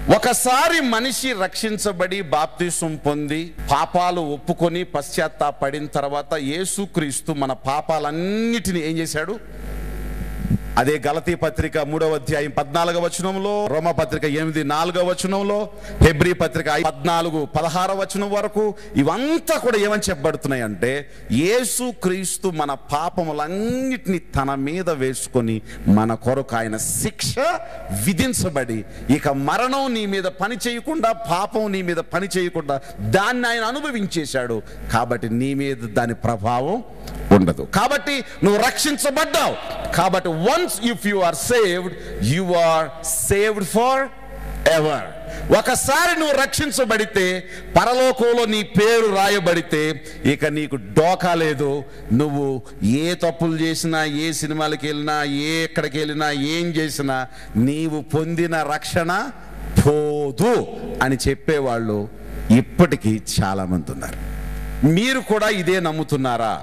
ఒకసారి మనిషి రక్షించబడి బాప్తిసం పొంది పాపాలు ఒప్పుకొని పశ్చాత్తాపడిన తర్వాత యేసుక్రీస్తు మన పాపాలన్నిటిని ఏం చేశాడు అదే గలతీ పత్రిక మూడవ అధ్యాయం పద్నాలుగవ వచనంలో రోమ పత్రిక ఎనిమిది నాలుగవ వచనంలో హెబ్రి పత్రిక ఐ- పద్నాలుగు పదహారవ వచనం వరకు ఇవంతా కూడా ఏమని చెప్పబడుతున్నాయి అంటే యేసు క్రీస్తు మన పాపములన్నిటిని తన మీద వేసుకొని మన కొరకు ఆయన శిక్ష విధించబడి ఇక మరణం నీ మీద పని చేయకుండా పాపం నీ మీద పని చేయకుండా దాన్ని ఆయన అనుభవించేశాడు కాబట్టి నీ మీద దాని ప్రభావం ఉండదు కాబట్టి నువ్వు రక్షించబడ్డావు కాబట్టి once if you are saved you are saved forever ఒకసారి నువ్వు రక్షించబడితే పరలోకంలో నీ పేరు రాయబడితే ఇక నీకు డోకా లేదు నువ్వు ఏ తప్పులు చేసినా ఏ సినిమాలకు వెళ్ళినా ఏ ఎక్కడికి వెళ్ళినా ఏం చేసినా నీవు పొందిన రక్షణ పోదు అని చెప్పేవాళ్ళు ఇప్పటికీ చాలామంది ఉన్నారు మీరు కూడా ఇదే నమ్ముతున్నారా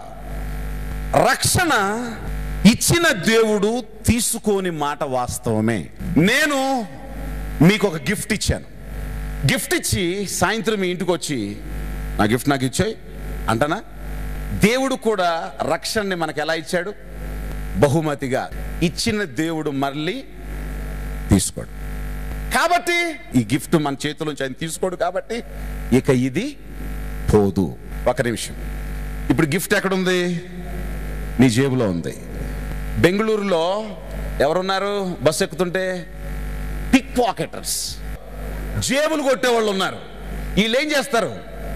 రక్షణ ఇచ్చిన దేవుడు తీసుకోని మాట వాస్తవమే నేను మీకు ఒక గిఫ్ట్ ఇచ్చాను గిఫ్ట్ ఇచ్చి సాయంత్రం మీ ఇంటికి వచ్చి నా గిఫ్ట్ నాకు ఇచ్చాయి అంటనా దేవుడు కూడా రక్షణని మనకు ఎలా ఇచ్చాడు బహుమతిగా ఇచ్చిన దేవుడు మళ్ళీ తీసుకోడు కాబట్టి ఈ గిఫ్ట్ మన చేతిలోంచి ఆయన తీసుకోడు కాబట్టి ఇక ఇది పోదు ఒక నిమిషం ఇప్పుడు గిఫ్ట్ ఎక్కడుంది నీ జేబులో ఉంది బెంగళూరులో ఎవరున్నారు బస్సు ఎక్కుతుంటే పిక్ పాకెటర్స్ జేబులు కొట్టేవాళ్ళు ఉన్నారు వీళ్ళు ఏం చేస్తారు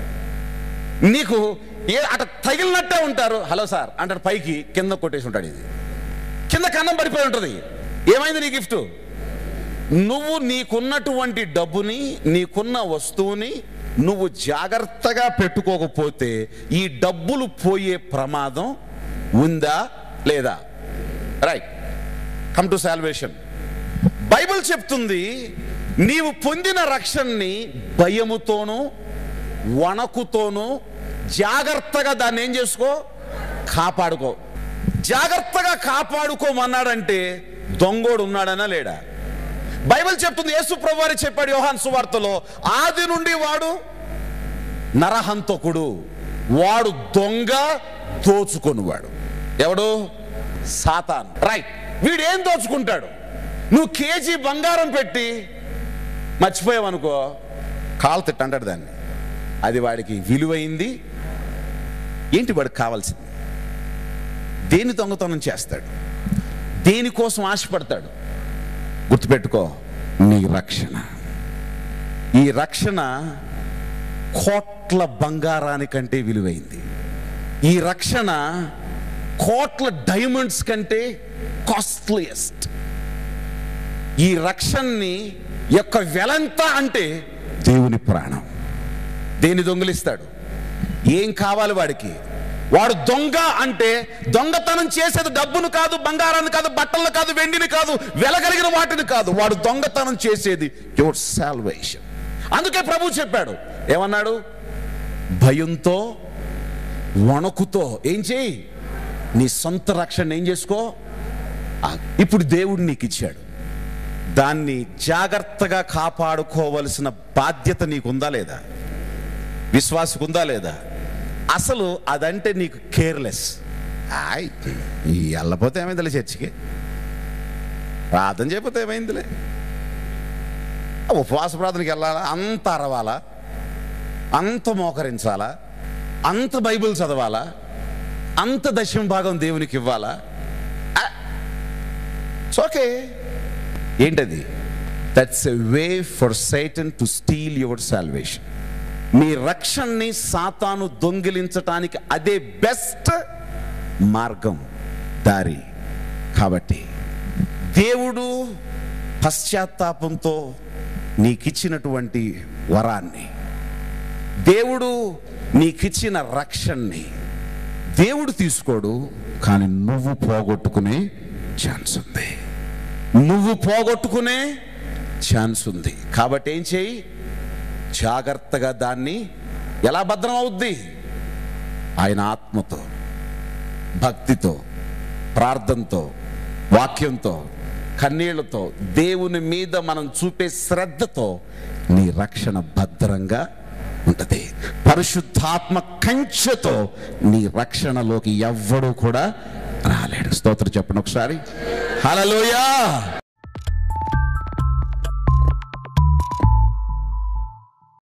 నీకు ఏ అట తగిలినట్టే ఉంటారు హలో సార్ అంటారు పైకి కింద కొట్టేసి ఉంటాడు ఇది కింద కన్నం పడిపోయి ఉంటుంది ఏమైంది నీ గిఫ్ట్ నువ్వు నీకున్నటువంటి డబ్బుని నీకున్న వస్తువుని నువ్వు జాగ్రత్తగా పెట్టుకోకపోతే ఈ డబ్బులు పోయే ప్రమాదం ఉందా లేదా right come to salvation Bible చెప్తుంది నీవు పొందిన రక్షణని భయముతోనూ వణకుతోనూ జాగ్రత్తగా దాన్ని ఏం చేసుకో కాపాడుకో జాగ్రత్తగా కాపాడుకోమన్నాడంటే దొంగోడు ఉన్నాడనా లేడా బైబిల్ చెప్తుంది యేసు ప్రభువారి చెప్పాడు యోహాన్ సువార్తలో ఆది నుండి వాడు నరహంతకుడు వాడు దొంగ దోచుకొనివాడు ఎవడు సాతాన్ రైట్ వీడు ఏం దోచుకుంటాడు నువ్వు కేజీ బంగారం పెట్టి మర్చిపోయావనుకో కాలు తిట్టంటాడు దాన్ని అది వాడికి విలువైంది ఏంటి వాడికి కావాల్సింది దేని దొంగతనం చేస్తాడు దేనికోసం ఆశపడతాడు గుర్తుపెట్టుకో నీ రక్షణ ఈ రక్షణ కోట్ల బంగారానికంటే విలువైంది ఈ రక్షణ కోట్ల డైమండ్స్ కంటే కాస్ట్లీయెస్ట్ ఈ రక్షణని యొక్క వెలంత అంటే దేవుని ప్రాణం దేని దొంగిలిస్తాడు ఏం కావాలి వాడికి వాడు దొంగ అంటే దొంగతనం చేసేది డబ్బును కాదు బంగారాన్ని కాదు బట్టలను కాదు వెండిని కాదు వెలగలిగిన వాటిని కాదు వాడు దొంగతనం చేసేది యువర్ సాల్వేషన్ అందుకే ప్రభు చెప్పాడు ఏమన్నాడు భయంతో వణుకుతో ఏం చేయి నీ సొంత రక్షణ ఏం చేసుకో ఆ, ఇప్పుడు దేవుడు నీకు ఇచ్చాడు దాన్ని జాగ్రత్తగా కాపాడుకోవలసిన బాధ్యత నీకుందా లేదా విశ్వాసకుందా లేదా అసలు అదంటే నీకు కేర్లెస్ ఆయ్ ఈ వెళ్ళపోతే ఏమైందిలే చర్చికి ప్రార్థన చేయకపోతే ఏమైందిలే ఉపవాస ప్రార్థనకి వెళ్ళాలా అంత అరవాలా అంత మోకరించాలా అంత బైబిల్ చదవాలా అంత దశమ భాగం దేవునికి ఇవ్వాలా ఓకే ఏంటది that's a way for Satan to steal your salvation మీ రక్షణని సాతాను దొంగిలించటానికి అదే బెస్ట్ మార్గం దారి కాబట్టి దేవుడు పశ్చాత్తాపంతో నీకిచ్చినటువంటి వరాన్ని దేవుడు నీకిచ్చిన రక్షణని దేవుడు తీసుకోడు కానీ నువ్వు పోగొట్టుకునే ఛాన్స్ ఉంది నువ్వు పోగొట్టుకునే ఛాన్స్ ఉంది కాబట్టి ఏం చేయి జాగ్రత్తగా దాన్ని ఎలా భద్రం అవుద్ది ఆయన ఆత్మతో భక్తితో ప్రార్థనతో వాక్యంతో కన్నీళ్లతో దేవుని మీద మనం చూపే శ్రద్ధతో నీ రక్షణ భద్రంగా ఉంటది పరిశుద్ధాత్మ కంచెతో నీ రక్షణలోకి ఎవ్వడూ కూడా రాలేడు స్తోత్రం చెప్పండి ఒకసారి హల్లెలూయా